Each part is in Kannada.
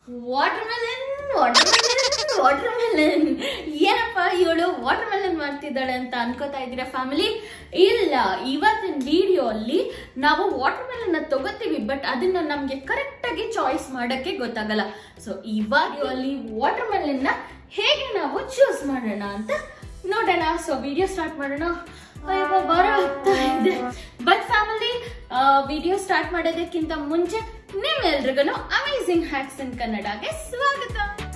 water watermelon watermelon watermelon ಏನಪ್ಪ ಇವಳು ವಾಟರ್ ಮೆಲನ್ ಮಾಡ್ತಿದ್ದಾಳೆ ಅಂತ ಅನ್ಕೋತಾ ಇದ್ದೀರಾ ಫ್ಯಾಮಿಲಿ ಇಲ್ಲ ಇವತ್ತಿನ ವಿಡಿಯೋ ಅಲ್ಲಿ ನಾವು ವಾಟರ್ ಮೆಲನ್ ತಗೋತೀವಿ ಬಟ್ ಅದನ್ನ ನಮ್ಗೆ ಕರೆಕ್ಟ್ ಆಗಿ ಚಾಯ್ಸ್ ಮಾಡಕ್ಕೆ ಗೊತ್ತಾಗಲ್ಲ ಸೊ ಇವಾಗ ಅಲ್ಲಿ ವಾಟರ್ ಮೆಲನ್ ನ ಹೇಗೆ ನಾವು ಚೂಸ್ ಮಾಡೋಣ ಅಂತ ನೋಡೋಣ ಸೊ ವಿಡಿಯೋ ಸ್ಟಾರ್ಟ್ ಮಾಡೋಣ ಅಯ್ಯಪ್ಪ ಬರೋ ಆಗ್ತಾ ಇದೆ ಬಟ್ ಫ್ಯಾಮಿಲಿ ವಿಡಿಯೋ ಸ್ಟಾರ್ಟ್ ಮಾಡೋದಕ್ಕಿಂತ ಮುಂಚೆ ನಿಮ್ಮೆಲ್ರಿಗೂ ಅಮೇಸಿಂಗ್ ಹ್ಯಾಕ್ಸ್ ಇನ್ ಕನ್ನಡಗೆ ಸ್ವಾಗತ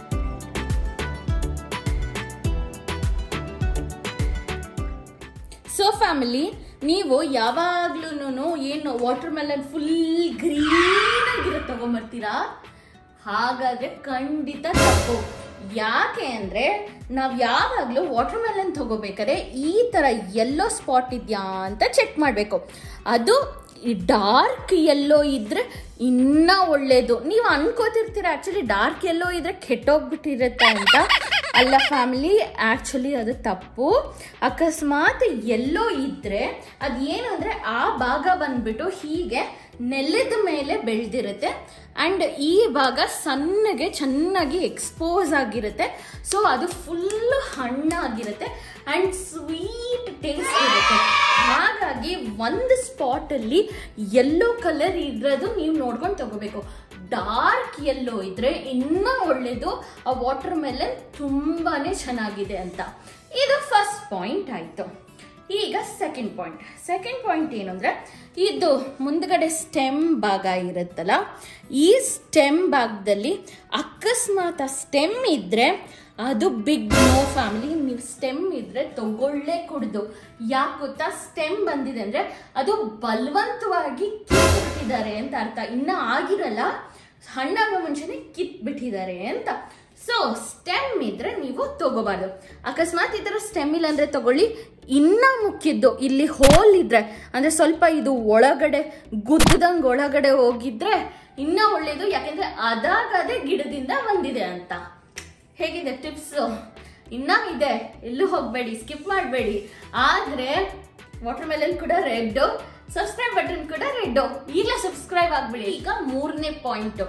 ಸೊ ಫ್ಯಾಮಿಲಿ ನೀವು ಯಾವಾಗ್ಲೂ ಏನು ವಾಟರ್ ಮೆಲನ್ ಫುಲ್ ಗ್ರೀನ್ ಆಗಿರೋ ತಗೊಂಬರ್ತೀರಾ ಹಾಗಾದ್ರೆ ಖಂಡಿತ ತಪ್ಪು ಯಾಕೆ ಅಂದ್ರೆ ನಾವ್ ಯಾವಾಗ್ಲೂ ವಾಟರ್ ಮೆಲನ್ ತಗೋಬೇಕಾದ್ರೆ ಈ ತರ ಎಲ್ಲೋ ಸ್ಪಾಟ್ ಇದೆಯಾ ಅಂತ ಚೆಕ್ ಮಾಡಬೇಕು ಅದು ಡಾರ್ಕ್ ಎಲ್ಲೋ ಇದ್ರೆ ಇನ್ನ ಒಳ್ಳೇದು ನೀವು ಅನ್ಕೋತಿರ್ತೀರ ಆಕ್ಚುಲಿ ಡಾರ್ಕ್ ಎಲ್ಲೋ ಇದ್ರೆ ಕೆಟ್ಟೋಗ್ಬಿಟ್ಟಿರುತ್ತೆ ಅಂತ ಅಲ್ಲ ಫ್ಯಾಮಿಲಿ ಆಕ್ಚುಲಿ ಅದು ತಪ್ಪು ಅಕಸ್ಮಾತ್ ಎಲ್ಲೋ ಇದ್ರೆ ಅದೇನು ಅಂದ್ರೆ ಆ ಭಾಗ ಬಂದ್ಬಿಟ್ಟು ಹೀಗೆ ನೆಲದ ಮೇಲೆ ಬೆಳೆದಿರುತ್ತೆ ಅಂಡ್ ಈ ಭಾಗ ಸಣ್ಣಗೆ ಚೆನ್ನಾಗಿ ಎಕ್ಸ್ಪೋಸ್ ಆಗಿರುತ್ತೆ ಸೊ ಅದು ಫುಲ್ ಹಣ್ಣಾಗಿರುತ್ತೆ ಅಂಡ್ ಸ್ವೀಟ್ ಟೇಸ್ಟ್ ಇರುತ್ತೆ ಹಾಗಾಗಿ ಒಂದು ಸ್ಪಾಟ್ ಅಲ್ಲಿ ಯೆಲ್ಲೋ ಕಲರ್ ಇರೋದು ನೀವು ನೋಡ್ಕೊಂಡು ತಗೋಬೇಕು ಡಾರ್ಕ್ ಯೆಲ್ಲೋ ಇದ್ರೆ ಇನ್ನೂ ಒಳ್ಳೇದು ಆ ವಾಟರ್ ಮೆಲನ್ ತುಂಬಾನೇ ಚೆನ್ನಾಗಿದೆ ಅಂತ ಇದು ಫಸ್ಟ್ ಪಾಯಿಂಟ್ ಆಯ್ತು ಈಗ ಸೆಕೆಂಡ್ ಪಾಯಿಂಟ್ ಸೆಕೆಂಡ್ ಪಾಯಿಂಟ್ ಏನು ಅಂದ್ರೆ ಇದು ಮುಂದ್ಗಡೆ ಸ್ಟೆಮ್ ಭಾಗ ಇರುತ್ತಲ್ಲ ಈ ಸ್ಟೆಮ್ ಭಾಗದಲ್ಲಿ ಅಕಸ್ಮಾತ್ ಆ ಸ್ಟೆಮ್ ಇದ್ರೆ ಅದು ಬಿಗ್ ನೋ ಫ್ಯಾಮಿಲಿ ನೀವು ಸ್ಟೆಮ್ ಇದ್ರೆ ತಗೊಳ್ಳೇ ಕುಡ್ದು ಯಾಕೆ ಗೊತ್ತಾ ಸ್ಟೆಮ್ ಬಂದಿದೆ ಅಂದ್ರೆ ಅದು ಬಲವಂತವಾಗಿ ಕಿತ್ಬಿಟ್ಟಿದ್ದಾರೆ ಅಂತ ಅರ್ಥ ಇನ್ನ ಆಗಿರಲ್ಲ ಹಣ್ಣಾಗೋ ಮುಂಚೆನೆ ಕಿತ್ಬಿಟ್ಟಿದ್ದಾರೆ ಅಂತ ಸೊ ಸ್ಟೆಮ್ ಇದ್ರೆ ನೀವು ತಗೋಬಾರ್ದು ಅಕಸ್ಮಾತ್ ಈ ಥರ ಸ್ಟೆಮ್ ಇಲ್ಲ ಅಂದ್ರೆ ತಗೊಳ್ಳಿ ಇನ್ನ ಮುಖ್ಯದ್ದು ಇಲ್ಲಿ ಹೋಲ್ ಇದ್ರೆ ಅಂದ್ರೆ ಸ್ವಲ್ಪ ಇದು ಒಳಗಡೆ ಗುದ್ದದಂಗ್ ಒಳಗಡೆ ಹೋಗಿದ್ರೆ ಇನ್ನ ಒಳ್ಳೇದು ಯಾಕೆಂದ್ರೆ ಅದಾಗದೇ ಗಿಡದಿಂದ ಬಂದಿದೆ ಅಂತ ಹೇಗಿದೆ ಟಿಪ್ಸ್ ಇನ್ನ ಇದೆ ಎಲ್ಲೂ ಹೋಗಬೇಡಿ ಸ್ಕಿಪ್ ಮಾಡಬೇಡಿ ಆದ್ರೆ ವಾಟರ್ ಮೆಲನ್ ಕೂಡ ರೆಡ್ ಸಬ್ಸ್ಕ್ರೈಬ್ ಬಟನ್ ಕೂಡ ರೆಡ್ ಈಗಲೇ ಸಬ್ಸ್ಕ್ರೈಬ್ ಆಗ್ಬಿಡಿ ಈಗ ಮೂರನೇ ಪಾಯಿಂಟ್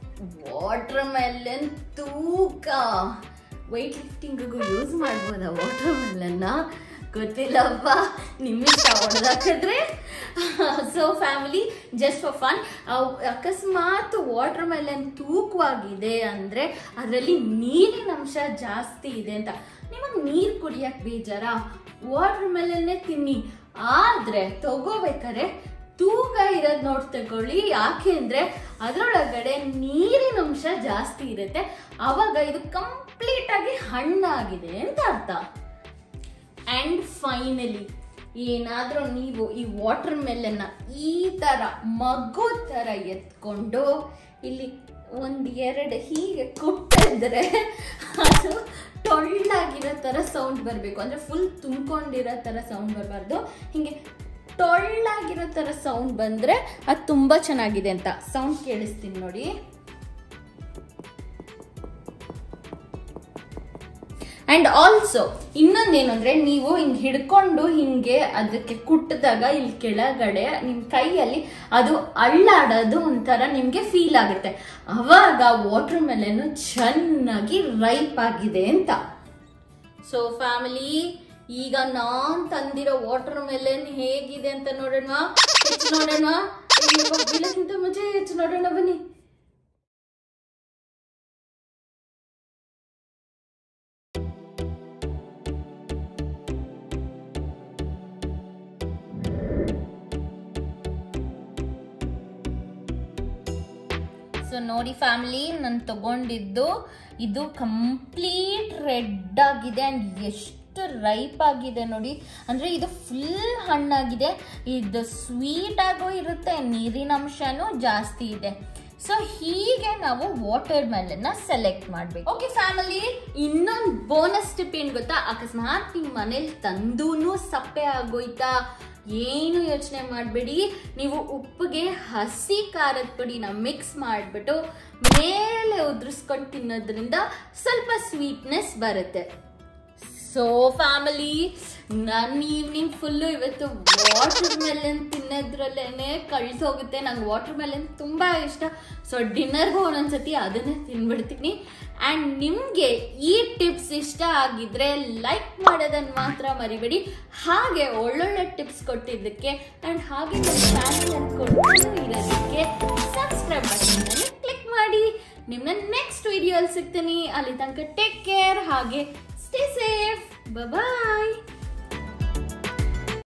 ವಾಟರ್ ಮೆಲನ್ ತೂಕ ವೆಯ್ಟ್ ಲಿಫ್ಟಿಂಗಿಗೂ ಯೂಸ್ ಮಾಡ್ಬೋದಾ ವಾಟರ್ ಮೆಲನ್ನ ಗೊತ್ತಿಲ್ಲಪ್ಪ ನಿಮ್ಮಿಷ್ಟ ಹೊಡೆದಾಕಿದ್ರೆ so family just for fun ಅಕಸ್ಮಾತ್ ವಾಟರ್ ಮೆಲನ್ ತೂಕವಾಗಿದೆ ಅಂದರೆ ಅದರಲ್ಲಿ ನೀರಿನ ಅಂಶ ಜಾಸ್ತಿ ಇದೆ ಅಂತ ನಿಮಗೆ ನೀರು ಕುಡಿಯಕ್ಕೆ ಬೇಜಾರ ವಾಟರ್ ಮೆಲನ್ನೇ ತಿನ್ನಿ ಆದರೆ ತಗೋಬೇಕಾದ್ರೆ ತೂಕ ಇರೋದು ನೋಡಿ ತಗೊಳ್ಳಿ ಯಾಕೆ ಅಂದ್ರೆ ಅದರೊಳಗಡೆ ನೀರಿನ ಅಂಶ ಜಾಸ್ತಿ ಇರುತ್ತೆ ಅವಾಗ ಇದು ಕಂಪ್ಲೀಟ್ ಆಗಿ ಹಣ್ಣಾಗಿದೆ ಅಂತ ಅರ್ಥ ಅಂಡ್ ಫೈನಲಿ ಏನಾದರೂ ನೀವು ಈ ವಾಟರ್ ಮೆಲನ್ನ ಈ ಥರ ಮಗು ಥರ ಎತ್ಕೊಂಡು ಇಲ್ಲಿ ಒಂದು ಎರಡು ಹೀಗೆ ಕುಟ್ಟಿದ್ರೆ ಅದು ಟೊಳ್ಳಾಗಿರೋ ಥರ ಸೌಂಡ್ ಬರಬೇಕು ಅಂದರೆ ಫುಲ್ ತುಂಬಿಕೊಂಡಿರೋ ಥರ ಸೌಂಡ್ ಬರಬಾರ್ದು ಹೀಗೆ ಟೊಳ್ಳಾಗಿರೋ ಥರ ಸೌಂಡ್ ಬಂದರೆ ಅದು ತುಂಬ ಚೆನ್ನಾಗಿದೆ ಅಂತ ಸೌಂಡ್ ಕೇಳಿಸ್ತೀನಿ ನೋಡಿ ಅಂಡ್ ಆಲ್ಸೋ ಇನ್ನೊಂದೇನು ಅಂದ್ರೆ ನೀವು ಹಿಂಗೆ ಹಿಡ್ಕೊಂಡು ಹಿಂಗೆ ಅದಕ್ಕೆ ಕುಟ್ಟಿದಾಗ ಇಲ್ಲಿ ಕೆಳಗಡೆ ನಿಮ್ಮ ಕೈಯಲ್ಲಿ ಅದು ಅಳ್ಳಾಡೋದು ಒಂಥರ ನಿಮಗೆ ಫೀಲ್ ಆಗುತ್ತೆ ಅವಾಗ ವಾಟರ್ ಮೆಲನ್ನು ಚೆನ್ನಾಗಿ ರೈಪ್ ಆಗಿದೆ ಅಂತ ಸೊ ಫ್ಯಾಮಿಲಿ ಈಗ ನಾನ್ ತಂದಿರೋ ವಾಟರ್ ಮೆಲನ್ ಹೇಗಿದೆ ಅಂತ ನೋಡೋಣ ಹೆಚ್ಚು ನೋಡೋಣ ಬೀಳಕ್ಕಿಂತ ಮುಂಚೆ ಹೆಚ್ಚು ನೋಡೋಣ ಬನ್ನಿ ಸೊ ನೋಡಿ ಫ್ಯಾಮಿಲಿ ನಾನು ತಗೊಂಡಿದ್ದು ಇದು ಕಂಪ್ಲೀಟ್ ರೆಡ್ ಆಗಿದೆ ಆ್ಯಂಡ್ ಎಷ್ಟು ರೈಪ್ ಆಗಿದೆ ನೋಡಿ ಅಂದರೆ ಇದು ಫುಲ್ ಹಣ್ಣಾಗಿದೆ ಇದು ಸ್ವೀಟ್ ಆಗೋ ಇರುತ್ತೆ ನೀರಿನ ಅಂಶನೂ ಜಾಸ್ತಿ ಇದೆ ಸೊ ಹೀಗೆ ನಾವು ವಾಟರ್ ಮೆಲನ್ನ ಸೆಲೆಕ್ಟ್ ಮಾಡಬೇಕು ಓಕೆ ಫ್ಯಾಮಿಲಿ ಇನ್ನೊಂದು ಬೋನಸ್ ಟಿಪ್ ಏನು ಗೊತ್ತಾ ಅಕಸ್ಮಾತ್ ನಿಮ್ಮ ಮನೇಲಿ ತಂದೂನು ಸಪ್ಪೆ ಆಗೋಯ್ತಾ ಏನು ಯೋಚನೆ ಮಾಡಬೇಡಿ ನೀವು ಉಪ್ಪಿಗೆ ಹಸಿ ಖಾರದ ಪುಡಿನ ಮಿಕ್ಸ್ ಮಾಡಿಬಿಟ್ಟು ಮೇಲೆ ಉದುರಿಸ್ಕೊಂಡು ತಿನ್ನೋದ್ರಿಂದ ಸ್ವಲ್ಪ ಸ್ವೀಟ್ನೆಸ್ ಬರುತ್ತೆ ಸೊ ಫ್ಯಾಮಿಲಿ ನನ್ನ ಈವ್ನಿಂಗ್ ಫುಲ್ಲು ಇವತ್ತು ವಾಟರ್ ಮೆಲನ್ ತಿನ್ನೋದ್ರಲ್ಲೇ ಕಳ್ಸೋಗುತ್ತೆ ನಂಗೆ ವಾಟರ್ ಮೆಲನ್ ತುಂಬ ಇಷ್ಟ ಸೊ ಡಿನ್ನರ್ಗೂ ಒಂದೊಂದ್ಸತಿ ಅದನ್ನೇ ತಿನ್ಬಿಡ್ತೀನಿ ಆ್ಯಂಡ್ ನಿಮಗೆ ಈ ಟಿಪ್ಸ್ ಇಷ್ಟ ಆಗಿದ್ರೆ ಲೈಕ್ ಮಾಡೋದನ್ನು ಮಾತ್ರ ಮರಿಬೇಡಿ ಹಾಗೆ ಒಳ್ಳೊಳ್ಳೆ ಟಿಪ್ಸ್ ಕೊಟ್ಟಿದ್ದಕ್ಕೆ ಆ್ಯಂಡ್ ಹಾಗೆ ನಮ್ಮ ಚಾನಲ್ ಕೊಡ್ತಾನೂ ಇರೋದಕ್ಕೆ ಸಬ್ಸ್ಕ್ರೈಬ್ ಬಟನ್ ಕ್ಲಿಕ್ ಮಾಡಿ ನಿಮ್ಮನ್ನ ನೆಕ್ಸ್ಟ್ ವಿಡಿಯೋ ಅಲ್ಲಿ ಸಿಗ್ತೀನಿ ಅಲ್ಲಿ ತನಕ ಟೇಕ್ ಕೇರ್ ಹಾಗೆ ಸ್ಟೇ ಸೇಫ್ ಬಾಯ್